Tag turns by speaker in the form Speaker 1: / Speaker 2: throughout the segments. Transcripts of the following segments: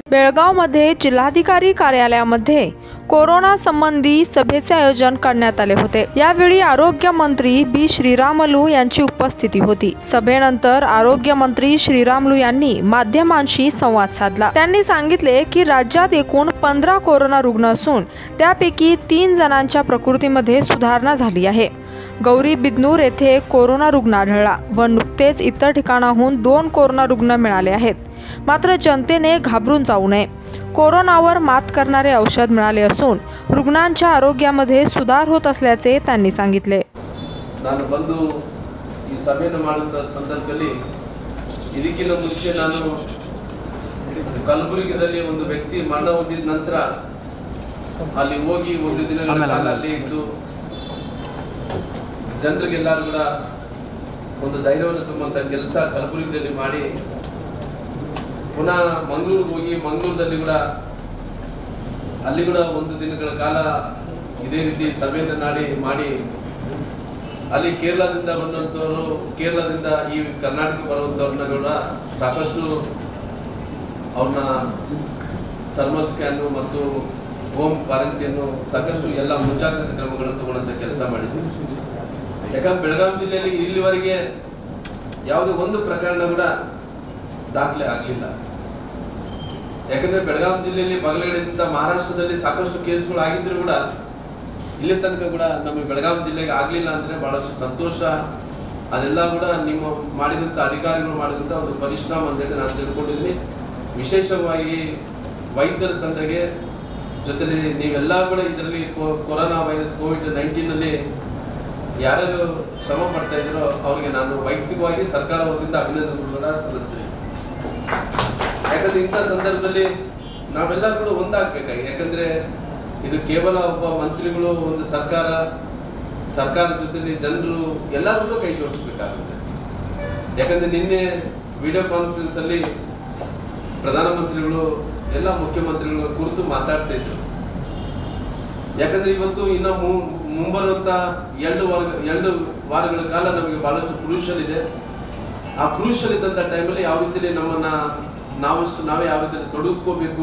Speaker 1: बेळगावमध्ये जिल्हाधिकारी कार्यालयामध्ये कोरोना संबंधी सभेचे आयोजन करण्यात आले होते यावेळी आरोग्य मंत्री बी श्रीरामलू यांची उपस्थिती होती सभेनंतर आरोग्य मंत्री श्रीरामलू यांनी माध्यमांशी संवाद साधला त्यांनी सांगितले की राज्यात एकूण पंधरा कोरोना रुग्ण असून त्यापैकी तीन जणांच्या प्रकृतीमध्ये सुधारणा झाली आहे गौरी बिदनूर येथे कोरोना रुग्ण आढळला व नुकतेच इतर ठिकाणाहून दोन कोरोना रुग्ण मिळाले आहेत मात्र जनतेने घाबरून जाऊ नये कोरोनावर मात करणारे औषध मिळाले असून रुग्णांच्या आरोग्यामध्ये सुधार होत असल्याचे त्यांनी सांगितले
Speaker 2: ನಾನು ಬಂದು ಈ ಸಭೆಯನ್ನು ಮಾಡುವಂಥ ಸಂದರ್ಭದಲ್ಲಿ ಇದಕ್ಕಿಂತ ಮುಂಚೆ ನಾನು ಕಲಬುರಗಿದಲ್ಲಿ ಒಂದು ವ್ಯಕ್ತಿ ಮರಣ ಹೊಂದಿದ ನಂತರ ಅಲ್ಲಿ ಹೋಗಿ ಒಂದು ದಿನಗಳ ಕಾಲ ಅಲ್ಲಿ ಇದ್ದು ಜನರಿಗೆಲ್ಲರೂ ಕೂಡ ಒಂದು ಧೈರ್ಯವನ್ನು ತುಂಬುವಂಥ ಕೆಲಸ ಕಲಬುರಗಿದಲ್ಲಿ ಮಾಡಿ ಪುನಃ ಮಂಗಳೂರಿಗೆ ಹೋಗಿ ಮಂಗಳೂರಲ್ಲಿ ಕೂಡ ಅಲ್ಲಿ ಕೂಡ ಒಂದು ದಿನಗಳ ಕಾಲ ಇದೇ ರೀತಿ ಸಭೆಯನ್ನು ನಾಡಿ ಮಾಡಿ ಅಲ್ಲಿ ಕೇರಳದಿಂದ ಬಂದಂಥವರು ಕೇರಳದಿಂದ ಈ ಕರ್ನಾಟಕ ಬರುವಂಥವ್ರನ್ನ ಕೂಡ ಸಾಕಷ್ಟು ಅವ್ರನ್ನ ಥರ್ಮಲ್ ಸ್ಕ್ಯಾನು ಮತ್ತು ಹೋಮ್ ಕ್ವಾರಂಟೈನು ಸಾಕಷ್ಟು ಎಲ್ಲ ಮುಂಜಾಗ್ರತಾ ಕ್ರಮಗಳನ್ನು ತಗೊಳ್ಳೋಂಥ ಕೆಲಸ ಮಾಡಿದ್ವಿ ಯಾಕಂದ್ರೆ ಬೆಳಗಾವಿ ಜಿಲ್ಲೆಯಲ್ಲಿ ಇಲ್ಲಿವರೆಗೆ ಯಾವುದೇ ಒಂದು ಪ್ರಕರಣ ಕೂಡ ದಾಖಲೆ ಆಗಲಿಲ್ಲ ಯಾಕಂದ್ರೆ ಬೆಳಗಾವಿ ಜಿಲ್ಲೆಯಲ್ಲಿ ಬಗಲಗಡೆಯಿಂದ ಮಹಾರಾಷ್ಟ್ರದಲ್ಲಿ ಸಾಕಷ್ಟು ಕೇಸ್ಗಳು ಆಗಿದ್ರು ಕೂಡ ಇಲ್ಲಿ ತನಕ ಕೂಡ ನಮ್ಮ ಬೆಳಗಾವಿ ಜಿಲ್ಲೆಗೆ ಆಗಲಿಲ್ಲ ಅಂದ್ರೆ ಬಹಳಷ್ಟು ಸಂತೋಷ ಅದೆಲ್ಲ ಕೂಡ ನಿಮ್ಮ ಮಾಡಿದಂಥ ಅಧಿಕಾರಿಗಳು ಮಾಡಿದಂಥ ಒಂದು ಪರಿಶ್ರಮ ಅಂತೇಳಿ ನಾನು ತಿಳ್ಕೊಂಡಿದ್ದೀನಿ ವಿಶೇಷವಾಗಿ ವೈದ್ಯರ ತಂಡಗೆ ಜೊತೆಲಿ ನೀವೆಲ್ಲ ಕೂಡ ಇದರಲ್ಲಿ ಕೊರೋನಾ ವೈರಸ್ ಕೋವಿಡ್ ನೈನ್ಟೀನಲ್ಲಿ ಯಾರ್ಯಾರು ಶ್ರಮ ಪಡ್ತಾ ಇದ್ದೀರೋ ಅವರಿಗೆ ನಾನು ವೈಯಕ್ತಿಕವಾಗಿ ಸರ್ಕಾರ ವತಿಯಿಂದ ಅಭಿನಂದನೆಗಳು ಕೂಡ ಸಲ್ಲಿಸ್ತೀನಿ ಯಾಕಂದ್ರೆ ಇಂಥ ಸಂದರ್ಭದಲ್ಲಿ ನಾವೆಲ್ಲರೂ ಕೂಡ ಒಂದಾಗ್ಬೇಕಾಗಿ ಯಾಕಂದ್ರೆ ಇದು ಕೇವಲ ಒಬ್ಬ ಮಂತ್ರಿಗಳು ಒಂದು ಸರ್ಕಾರ ಸರ್ಕಾರದ ಜೊತೆಲಿ ಜನರು ಎಲ್ಲರೂ ಕೂಡ ಕೈ ಜೋಡಿಸ್ಬೇಕಾಗುತ್ತೆ ಯಾಕಂದ್ರೆ ನಿನ್ನೆ ವಿಡಿಯೋ ಕಾನ್ಫರೆನ್ಸ್ ಅಲ್ಲಿ ಪ್ರಧಾನಮಂತ್ರಿಗಳು ಎಲ್ಲ ಮುಖ್ಯಮಂತ್ರಿಗಳು ಕುರಿತು ಮಾತಾಡ್ತಾ ಇದ್ರು ಯಾಕಂದ್ರೆ ಇವತ್ತು ಇನ್ನ ಮು- ಮುಂಬರುವಂತ ಎರಡು ವಾರ ಎರಡು ವಾರಗಳ ಕಾಲ ನಮಗೆ ಬಹಳಷ್ಟು ಕ್ರೂಷಲ್ ಇದೆ ಆ ಕ್ರೂಷಲ್ ಇದ್ದಂಥ ಟೈಮಲ್ಲಿ ಯಾವ ರೀತಿಯಲ್ಲಿ ನಮ್ಮನ್ನ ನಾವಷ್ಟು ನಾವೇ ಯಾವ ರೀತಿಯಲ್ಲಿ ತೊಡಗಿಸ್ಕೋಬೇಕು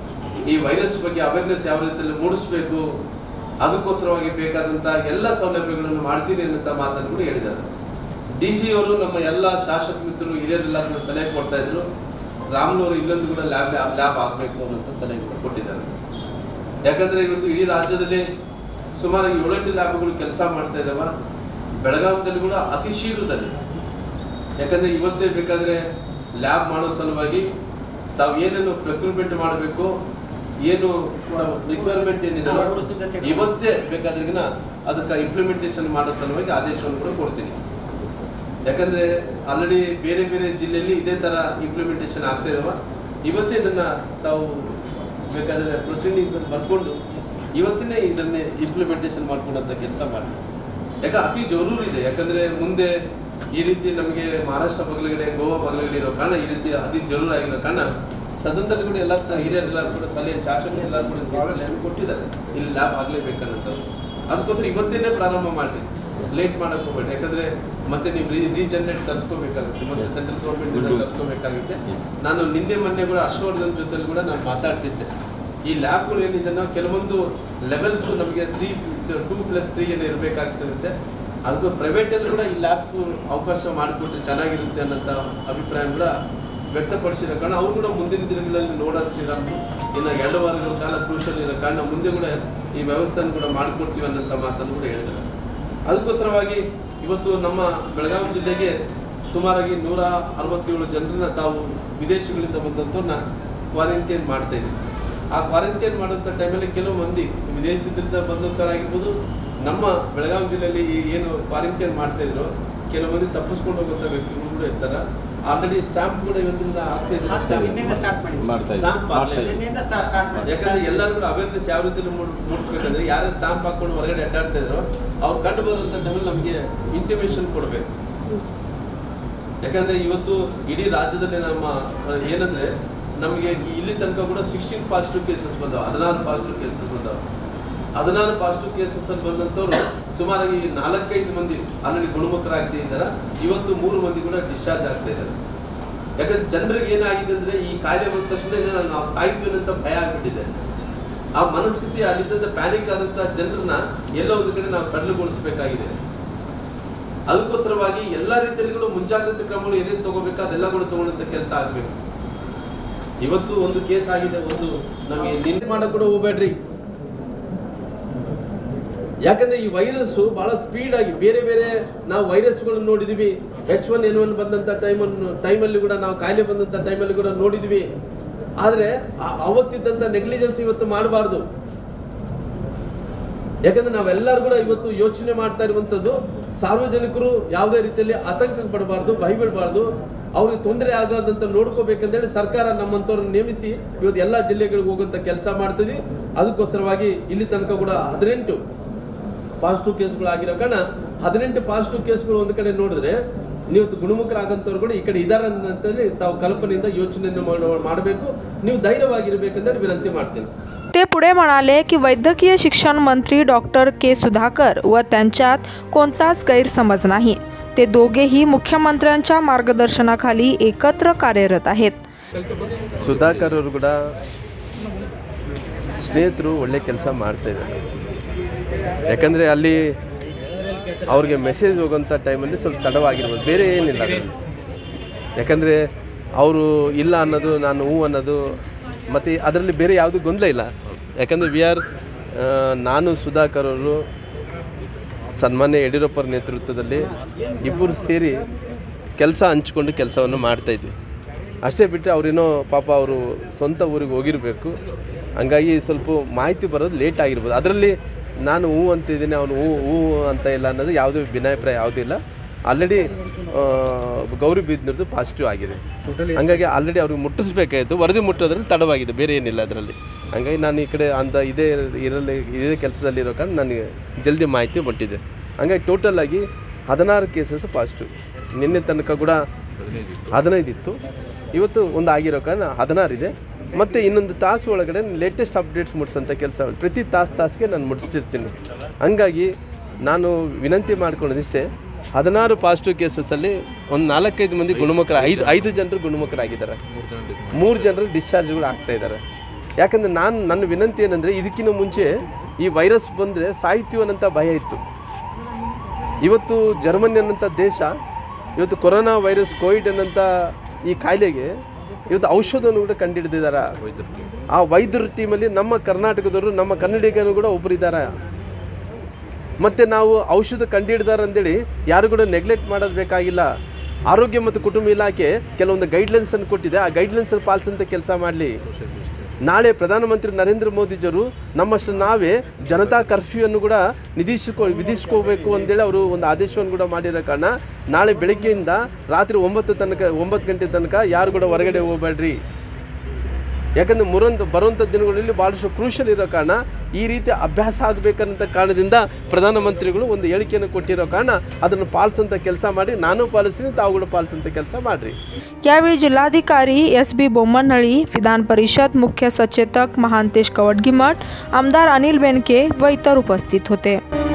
Speaker 2: ಈ ವೈರಸ್ ಬಗ್ಗೆ ಅವೇರ್ನೆಸ್ ಯಾವ ರೀತಿಯಲ್ಲಿ ಮೂಡಿಸ್ಬೇಕು ಅದಕ್ಕೋಸ್ಕರವಾಗಿ ಬೇಕಾದಂತ ಎಲ್ಲ ಸೌಲಭ್ಯಗಳನ್ನು ಮಾಡ್ತೀನಿ ಅನ್ನೋ ಮಾತನ್ನು ಕೂಡ ಹೇಳಿದ್ದಾರೆ ಡಿ ಸಿ ಅವರು ನಮ್ಮ ಎಲ್ಲ ಶಾಸಕ ಮಿತ್ರರು ಹಿರಿಯರೆಲ್ಲ ಸಲಹೆ ಕೊಡ್ತಾ ಇದ್ರು ರಾಮ್ನವರು ಇಲ್ಲೊಂದು ಕೂಡ ಲ್ಯಾಬ್ ಲ್ಯಾಬ್ ಆಗಬೇಕು ಅನ್ನೋಂಥ ಸಲಹೆ ಕೂಡ ಕೊಟ್ಟಿದ್ದಾರೆ ಯಾಕಂದ್ರೆ ಇವತ್ತು ಇಡೀ ರಾಜ್ಯದಲ್ಲಿ ಸುಮಾರು ಏಳೆಂಟು ಲ್ಯಾಬ್ಗಳು ಕೆಲಸ ಮಾಡ್ತಾ ಇದ್ದಾವ ಬೆಳಗಾವಿದಲ್ಲಿ ಕೂಡ ಅತಿ ಶೀಘ್ರದಲ್ಲಿ ಯಾಕಂದ್ರೆ ಇವತ್ತೇ ಬೇಕಾದ್ರೆ ಲ್ಯಾಬ್ ಮಾಡೋ ಸಲುವಾಗಿ ತಾವು ಏನೇನು ಪ್ರಕ್ರೂಟ್ಮೆಂಟ್ ಮಾಡಬೇಕು ಏನು ರಿಕ್ವೈರ್ಮೆಂಟ್ ಏನಿದೆ
Speaker 3: ಅವರು ಸಿದ್ಧತೆ
Speaker 2: ಇವತ್ತೇ ಬೇಕಾದ್ರಿಗಿನ ಅದಕ್ಕೆ ಇಂಪ್ಲಿಮೆಂಟೇಷನ್ ಮಾಡೋ ಸಲುವಾಗಿ ಆದೇಶವನ್ನು ಕೂಡ ಕೊಡ್ತೀನಿ ಯಾಕಂದ್ರೆ ಆಲ್ರೆಡಿ ಬೇರೆ ಬೇರೆ ಜಿಲ್ಲೆಯಲ್ಲಿ ಇದೇ ತರ ಇಂಪ್ಲಿಮೆಂಟೇಷನ್ ಆಗ್ತಾ ಇದಾವ ಇವತ್ತೇ ಇದನ್ನ ತಾವು ಬೇಕಾದ್ರೆ ಪ್ರೊಸೀಡಿಂಗ್ ಬರ್ಕೊಂಡು ಇವತ್ತಿನೇ ಇದನ್ನೇ ಇಂಪ್ಲಿಮೆಂಟೇಷನ್ ಮಾಡ್ಕೊಂಡಂತ ಕೆಲಸ ಮಾಡಿ ಯಾಕ ಅತಿ ಜರೂರು ಇದೆ ಯಾಕಂದ್ರೆ ಮುಂದೆ ಈ ರೀತಿ ನಮಗೆ ಮಹಾರಾಷ್ಟ್ರ ಬಗಲಗಡೆ ಗೋವಾ ಬಗಲಗಡೆ ಇರೋ ಕಾರಣ ಈ ರೀತಿ ಅತಿ ಜರೂರು ಆಗಿರೋ ಕಾರಣ ಸದನದಲ್ಲಿ ಕೂಡ ಎಲ್ಲ ಸಹ ಹಿರಿಯರೆಲ್ಲರೂ ಕೂಡ ಸಲಹೆ ಶಾಸಕರು ಎಲ್ಲರೂ ಕೂಡ ಸಲಹೆಯನ್ನು ಕೊಟ್ಟಿದ್ದಾರೆ ಇಲ್ಲಿ ಲ್ಯಾಬ್ ಆಗ್ಲೇಬೇಕನ್ನೋದು ಅದಕ್ಕೋಸ್ಕರ ಇವತ್ತೇನೆ ಪ್ರಾರಂಭ ಮಾಡಿ ಲೇಟ್ ಮಾಡಕ್ ಹೋಗ್ಬೇಡಿ ಯಾಕಂದ್ರೆ ಮತ್ತೆ ನೀವು ರೀಜನರೇಟ್ ತರಿಸ್ಕೋಬೇಕಾಗುತ್ತೆ ಮತ್ತೆ ಸೆಂಟ್ರಲ್ ಗೌರ್ಮೆಂಟ್ ತರಿಸ್ಕೋಬೇಕಾಗುತ್ತೆ ನಾನು ನಿನ್ನೆ ಮೊನ್ನೆ ಕೂಡ ಹರ್ಷವರ್ಧನ್ ಜೊತೆಲಿ ಕೂಡ ನಾನು ಮಾತಾಡ್ತಿದ್ದೆ ಈ ಲ್ಯಾಬ್ಗಳು ಏನಿದೆ ಕೆಲವೊಂದು ಲೆವೆಲ್ಸ್ ನಮಗೆ ತ್ರೀ ಟೂ ಪ್ಲಸ್ ತ್ರೀ ಏನು ಇರಬೇಕಾಗ್ತದೆ ಅದು ಪ್ರೈವೇಟಲ್ಲಿ ಕೂಡ ಈ ಲ್ಯಾಬ್ಸ್ ಅವಕಾಶ ಮಾಡಿಕೊಟ್ರೆ ಚೆನ್ನಾಗಿರುತ್ತೆ ಅನ್ನೋಂಥ ಅಭಿಪ್ರಾಯ ಕೂಡ ವ್ಯಕ್ತಪಡಿಸಿರೋ ಕಾರಣ ಅವ್ರು ಕೂಡ ಮುಂದಿನ ದಿನಗಳಲ್ಲಿ ನೋಡೋಣ ಶ್ರೀರಾಮ್ ಇನ್ನು ಎರಡು ವಾರಗಳ ಕಾಲ ಕ್ರೂಷಲ್ ಇರೋ ಕಾರಣ ಮುಂದೆ ಕೂಡ ಈ ವ್ಯವಸ್ಥೆಯನ್ನು ಕೂಡ ಮಾಡಿಕೊಡ್ತೀವಿ ಅನ್ನೋಂಥ ಮಾತನ್ನು ಕೂಡ ಹೇಳಿದ್ದಾರೆ ಅದಕ್ಕೋಸ್ಕರವಾಗಿ ಇವತ್ತು ನಮ್ಮ ಬೆಳಗಾವಿ ಜಿಲ್ಲೆಗೆ ಸುಮಾರಾಗಿ ನೂರ ಅರವತ್ತೇಳು ಜನರನ್ನ ತಾವು ವಿದೇಶಗಳಿಂದ ಬಂದಂಥವ್ರನ್ನ ಕ್ವಾರಂಟೈನ್ ಮಾಡ್ತಾ ಇದ್ದೀವಿ ಆ ಕ್ವಾರಂಟೈನ್ ಮಾಡುವಂಥ ಟೈಮಲ್ಲಿ ಕೆಲವು ಮಂದಿ ವಿದೇಶದಿಂದ ಬಂದಂಥವ್ರಾಗಿರ್ಬೋದು ನಮ್ಮ ಬೆಳಗಾವಿ ಜಿಲ್ಲೆಯಲ್ಲಿ ಈ ಏನು ಕ್ವಾರಂಟೈನ್ ಮಾಡ್ತಾ ಇದ್ರು ಕೆಲವು ಮಂದಿ ತಪ್ಪಿಸ್ಕೊಂಡು ಹೋಗುವಂಥ ವ್ಯಕ್ತಿಗಳು ಕೂಡ ಇರ್ತಾರೆ ಆಲ್ರೆಡಿ ಸ್ಟಾಂಪ್ ಕೂಡ ಇವತ್ತಿಂದ ಆಗ್ತಾ ಇದೆ
Speaker 3: ಲಾಸ್ಟ್ ನಿನ್ನೆಯಿಂದ ಸ್ಟಾರ್ಟ್ ಮಾಡಿ
Speaker 4: ಮಾಡ್ತಾ ಇದ್ದೀವಿ.
Speaker 2: ಸ್ಟಾಂಪ್
Speaker 4: ಮಾಡ್ತಾ
Speaker 2: ಆಗ್ಲಿಲ್ಲ.
Speaker 4: ಇದ್ದೀವಿ.
Speaker 3: ನಿನ್ನೆಯಿಂದ ಸ್ಟಾರ್ಟ್ ಸ್ಟಾರ್ಟ್ ಮಾಡಿ
Speaker 2: ಯಾಕಂದ್ರೆ ಎಲ್ಲರೂ ಕೂಡ ಅವೇರ್ನೆಸ್ ಯಾವ ರೀತಿ ಮೂಡಿಸ್ಬೇಕಂದ್ರೆ ಯಾರು ಸ್ಟಾಂಪ್ ಹಾಕೊಂಡು ಹೊರಗಡೆ ಅಡ್ಡಾಡ್ತಾ ಇದ್ರು ಅವ್ರು ಕಂಡು ಬರುವಂತ ಟೈಮಲ್ಲಿ ನಮಗೆ ಇಂಟಿಮೇಷನ್ ಕೊಡಬೇಕು ಯಾಕಂದ್ರೆ ಇವತ್ತು ಇಡೀ ರಾಜ್ಯದಲ್ಲಿ ನಮ್ಮ ಅಹ್, ಏನಂದ್ರೆ ನಮಗೆ ಇಲ್ಲಿ ತನಕ ಕೂಡ ಸಿಕ್ಸ್ಟೀನ್ ಪಾಸಿಟಿವ್ ಕೇಸಸ್ ಬಂದವ ಹದಿನಾರು ಪಾಸಿಟಿವ್ ಕೇಸಸ್ ಬಂದವ ಹದಿನಾರು ಪಾಸಿಟಿವ್ ಕೇಸಸ್ ಅಲ್ಲಿ ಬಂದಂಥವ್ರು ಸುಮಾರಾಗಿ ನಾಲ್ಕೈದು ಮಂದಿ ಆಲ್ರೆಡಿ ಗುಣಮುಖರಾಗ್ತಾ ಇದ್ದಾರೆ ಇವತ್ತು ಮೂರು ಮಂದಿ ಕೂಡ ಡಿಸ್ಚಾರ್ಜ್ ಆಗ್ತಾ ಇದ್ದಾರೆ ಯಾಕಂದ್ರೆ ಜನರಿಗೆ ಏನಾಗಿದೆ ಅಂದ್ರೆ ಈ ಕಾಯಿಲೆ ಬಂದ ತಕ್ಷಣ ನಾವು ಸಾಯ್ತೀವಿ ಅಂತ ಭಯ ಆಗ್ಬಿಟ್ಟಿದೆ ಆ ಮನಸ್ಥಿತಿ ಅಲ್ಲಿದ್ದಂಥ ಪ್ಯಾನಿಕ್ ಆದಂಥ ಜನರನ್ನ ಎಲ್ಲೋ ಒಂದು ಕಡೆ ನಾವು ಸಡಲಗೊಳಿಸಬೇಕಾಗಿದೆ ಅದಕ್ಕೋಸ್ಕರವಾಗಿ ಎಲ್ಲ ರೀತಿಯಲ್ಲಿ ಕೂಡ ಮುಂಜಾಗ್ರತೆ ಕ್ರಮಗಳು ಏನೇನು ತಗೋಬೇಕು ಅದೆಲ್ಲ ಕೂಡ ತಗೊಂಡಂತ ಕೆಲಸ ಆಗಬೇಕು ಇವತ್ತು ಒಂದು ಕೇಸ್ ಆಗಿದೆ ಒಂದು ನಮಗೆ ನಿನ್ನೆ ಮಾಡಕ್ ಕೂಡ ಹೋಗ್ಬೇಡ್ರಿ ಯಾಕಂದ್ರೆ ಈ ವೈರಸ್ ಬಹಳ ಸ್ಪೀಡ್ ಆಗಿ ಬೇರೆ ಬೇರೆ ನಾವು ವೈರಸ್ಗಳನ್ನು ನೋಡಿದೀವಿ ಎಚ್ ಒನ್ ಎನ್ ಒನ್ ಬಂದಂಥ ಟೈಮನ್ನು ಟೈಮಲ್ಲಿ ಕೂಡ ನಾವು ಕಾಯಿಲೆ ಬಂದಂಥ ಟೈಮಲ್ಲಿ ಕೂಡ ನೋಡಿದ್ವಿ ಆದರೆ ಅವತ್ತಿದ್ದಂಥ ನೆಗ್ಲಿಜೆನ್ಸ್ ಇವತ್ತು ಮಾಡಬಾರ್ದು ಯಾಕಂದ್ರೆ ನಾವೆಲ್ಲರೂ ಕೂಡ ಇವತ್ತು ಯೋಚನೆ ಮಾಡ್ತಾ ಇರುವಂಥದ್ದು ಸಾರ್ವಜನಿಕರು ಯಾವುದೇ ರೀತಿಯಲ್ಲಿ ಆತಂಕ ಪಡಬಾರ್ದು ಭಯಬೀಳಬಾರ್ದು ಅವ್ರಿಗೆ ತೊಂದರೆ ಆಗದಂತ ನೋಡ್ಕೋಬೇಕಂತೇಳಿ ಸರ್ಕಾರ ನಮ್ಮಂಥವ್ರನ್ನ ನೇಮಿಸಿ ಇವತ್ತು ಎಲ್ಲ ಜಿಲ್ಲೆಗಳಿಗೆ ಹೋಗುವಂಥ ಕೆಲಸ ಮಾಡ್ತಿದ್ವಿ ಅದಕ್ಕೋಸ್ಕರವಾಗಿ ಇಲ್ಲಿ ತನಕ ಕೂಡ ಹದಿನೆಂಟು ಪಾಸಿಟಿವ್ ಕೇಸ್ಗಳು ಆಗಿರೋ ಕಾರಣ ಹದಿನೆಂಟು ಪಾಸಿಟಿವ್ ಕೇಸ್ಗಳು ಒಂದು ಕಡೆ ನೋಡಿದ್ರೆ ನೀವು ಗುಣಮುಖರಾಗಂಥವ್ರು ಕೂಡ ಈ ಕಡೆ ಇದಾರೆ ಅಂತೇಳಿ ತಾವು ಕಲ್ಪನೆಯಿಂದ ಯೋಚನೆಯನ್ನು ಮಾಡಬೇಕು ನೀವು ಧೈರ್ಯವಾಗಿರ್ಬೇಕಂತೇಳಿ ವಿನಂತಿ ಮಾಡ್ತೀನಿ
Speaker 1: ते पुढे म्हणाले की वैद्यकीय शिक्षण मंत्री डॉक्टर के सुधाकर व त्यांच्यात कोणताच गैरसमज नाही ते दोघेही मुख्यमंत्र्यांच्या मार्गदर्शनाखाली एकत्र कार्यरत आहेत
Speaker 2: ಸುಧಾಕರ್ ಅವರು ಕೂಡ ಸ್ನೇಹಿತರು ಒಳ್ಳೆ ಕೆಲಸ ಮಾಡ್ತಾ ಇದ್ದಾರೆ ಯಾಕಂದರೆ ಅಲ್ಲಿ ಅವ್ರಿಗೆ ಮೆಸೇಜ್ ಹೋಗೋಂಥ ಟೈಮಲ್ಲಿ ಸ್ವಲ್ಪ ತಡವಾಗಿರ್ಬೋದು ಬೇರೆ ಏನಿಲ್ಲ ಅದರಲ್ಲಿ ಯಾಕಂದರೆ ಅವರು ಇಲ್ಲ ಅನ್ನೋದು ನಾನು ಹೂ ಅನ್ನೋದು ಮತ್ತು ಅದರಲ್ಲಿ ಬೇರೆ ಯಾವುದೂ ಗೊಂದಲ ಇಲ್ಲ ಯಾಕಂದರೆ ವಿ ಆರ್ ನಾನು ಸುಧಾಕರ್ ಅವರು ಸನ್ಮಾನ್ಯ ಯಡಿಯೂರಪ್ಪರ ನೇತೃತ್ವದಲ್ಲಿ ಇಬ್ಬರು ಸೇರಿ ಕೆಲಸ ಹಂಚ್ಕೊಂಡು ಕೆಲಸವನ್ನು ಮಾಡ್ತಾಯಿದ್ವಿ ಅಷ್ಟೇ ಬಿಟ್ಟರೆ ಅವರೇನೋ ಪಾಪ ಅವರು ಸ್ವಂತ ಊರಿಗೆ ಹೋಗಿರಬೇಕು ಹಂಗಾಗಿ ಸ್ವಲ್ಪ ಮಾಹಿತಿ ಬರೋದು ಲೇಟ್ ಆಗಿರ್ಬೋದು ಅದರಲ್ಲಿ ನಾನು ಹೂ ಅಂತಿದ್ದೀನಿ ಅವನು ಹೂ ಹೂ ಅಂತ ಇಲ್ಲ ಅನ್ನೋದು ಯಾವುದೇ ಭಿನ್ನಾಭಿಪ್ರಾಯ ಯಾವುದೂ ಇಲ್ಲ ಆಲ್ರೆಡಿ ಗೌರಿ ಬೀದ್ನದ್ದು ಪಾಸಿಟಿವ್ ಆಗಿದೆ ಹಂಗಾಗಿ ಆಲ್ರೆಡಿ ಅವ್ರಿಗೆ ಮುಟ್ಟಿಸ್ಬೇಕಾಯಿತು ವರದಿ ಮುಟ್ಟೋದ್ರಲ್ಲಿ ತಡವಾಗಿದೆ ಬೇರೆ ಏನಿಲ್ಲ ಅದರಲ್ಲಿ ಹಂಗಾಗಿ ನಾನು ಈ ಕಡೆ ಅಂತ ಇದೇ ಇರಲಿ ಇದೇ ಕೆಲಸದಲ್ಲಿರೋ ಕಾರಣ ನನಗೆ ಜಲ್ದಿ ಮಾಹಿತಿ ಮುಟ್ಟಿದೆ ಹಂಗಾಗಿ ಟೋಟಲ್ ಆಗಿ ಹದಿನಾರು ಕೇಸಸ್ ಪಾಸಿಟಿವ್ ನಿನ್ನೆ ತನಕ ಕೂಡ ಹದಿನೈದು ಇತ್ತು ಇವತ್ತು ಒಂದು ಆಗಿರೋ ಕಾರಣ ಹದಿನಾರು ಇದೆ ಮತ್ತು ಇನ್ನೊಂದು ತಾಸು ಒಳಗಡೆ ಲೇಟೆಸ್ಟ್ ಅಪ್ಡೇಟ್ಸ್ ಮುಟ್ಸೋಂಥ ಕೆಲಸ ಪ್ರತಿ ತಾಸು ತಾಸಿಗೆ ನಾನು ಮುಟ್ಟಿಸಿರ್ತೀನಿ ಹಂಗಾಗಿ ನಾನು ವಿನಂತಿ ಮಾಡ್ಕೊಳ್ಳೋದಿಷ್ಟೇ ಹದಿನಾರು ಪಾಸಿಟಿವ್ ಕೇಸಸಲ್ಲಿ ಒಂದು ನಾಲ್ಕೈದು ಮಂದಿ ಗುಣಮುಖರ ಐದು ಐದು ಜನರು ಗುಣಮುಖರಾಗಿದ್ದಾರೆ ಮೂರು ಜನರು ಡಿಸ್ಚಾರ್ಜ್ಗಳು ಆಗ್ತಾ ಇದ್ದಾರೆ ಯಾಕಂದರೆ ನಾನು ನನ್ನ ವಿನಂತಿ ಏನಂದರೆ ಇದಕ್ಕಿಂತ ಮುಂಚೆ ಈ ವೈರಸ್ ಬಂದರೆ ಸಾಹಿತ್ಯ ಅನ್ನೋಂಥ ಭಯ ಇತ್ತು ಇವತ್ತು ಜರ್ಮನಿ ಅನ್ನೋಂಥ ದೇಶ ಇವತ್ತು ಕೊರೋನಾ ವೈರಸ್ ಕೋವಿಡ್ ಅನ್ನೋಂಥ ಈ ಕಾಯಿಲೆಗೆ ಇವತ್ತು ಔಷಧವನ್ನು ಕೂಡ ಕಂಡುಹಿಡಿದಿದ್ದಾರೆ ಆ ವೈದ್ಯರ ಟೀಮಲ್ಲಿ ನಮ್ಮ ಕರ್ನಾಟಕದವರು ನಮ್ಮ ಕನ್ನಡಿಗರು ಕೂಡ ಒಬ್ಬರು ಇದ್ದಾರೆ ಮತ್ತು ನಾವು ಔಷಧ ಕಂಡುಹಿಡಿದಾರೆ ಅಂತೇಳಿ ಯಾರು ಕೂಡ ನೆಗ್ಲೆಕ್ಟ್ ಮಾಡೋದು ಬೇಕಾಗಿಲ್ಲ ಆರೋಗ್ಯ ಮತ್ತು ಕುಟುಂಬ ಇಲಾಖೆ ಕೆಲವೊಂದು ಗೈಡ್ಲೈನ್ಸನ್ನು ಕೊಟ್ಟಿದೆ ಆ ಗೈಡ್ಲೈನ್ಸನ್ನು ಪಾಲಿಸಂತ ಕೆಲಸ ಮಾಡಲಿ ನಾಳೆ ಪ್ರಧಾನಮಂತ್ರಿ ನರೇಂದ್ರ ಮೋದಿಜಿಯವರು ನಮ್ಮಷ್ಟು ನಾವೇ ಜನತಾ ಕರ್ಫ್ಯೂವನ್ನು ಕೂಡ ನಿಧಿಸ್ಕೊ ವಿಧಿಸ್ಕೋಬೇಕು ಅಂತೇಳಿ ಅವರು ಒಂದು ಆದೇಶವನ್ನು ಕೂಡ ಮಾಡಿರೋ ಕಾರಣ ನಾಳೆ ಬೆಳಗ್ಗೆಯಿಂದ ರಾತ್ರಿ ಒಂಬತ್ತು ತನಕ ಒಂಬತ್ತು ಗಂಟೆ ತನಕ ಯಾರು ಕೂಡ ಹೊರಗಡೆ ಹೋಗಬೇಡ್ರಿ ಯಾಕಂದರೆ ಮುರಂತ ಬರುವಂಥ ದಿನಗಳಲ್ಲಿ ಭಾಳಷ್ಟು ಕ್ರೂಷಲ್ ಇರೋ ಕಾರಣ ಈ ರೀತಿ ಅಭ್ಯಾಸ ಆಗಬೇಕನ್ನೋ ಕಾರಣದಿಂದ ಪ್ರಧಾನಮಂತ್ರಿಗಳು ಒಂದು ಹೇಳಿಕೆಯನ್ನು ಕೊಟ್ಟಿರೋ ಕಾರಣ ಅದನ್ನು ಪಾಲಿಸೋಂಥ ಕೆಲಸ ಮಾಡಿ ನಾನು ಪಾಲಿಸ್ತೀನಿ ತಾವು ಕೂಡ ಪಾಲಿಸೋಂಥ ಕೆಲಸ ಮಾಡಿರಿ
Speaker 1: यावेळी जिल्हाधिकारी एस बी बोम्मनहळी विधान परिषद मुख्य सचेतक महांतेश कवडगिमठ आमदार अनिल बेनके व इतर उपस्थित होते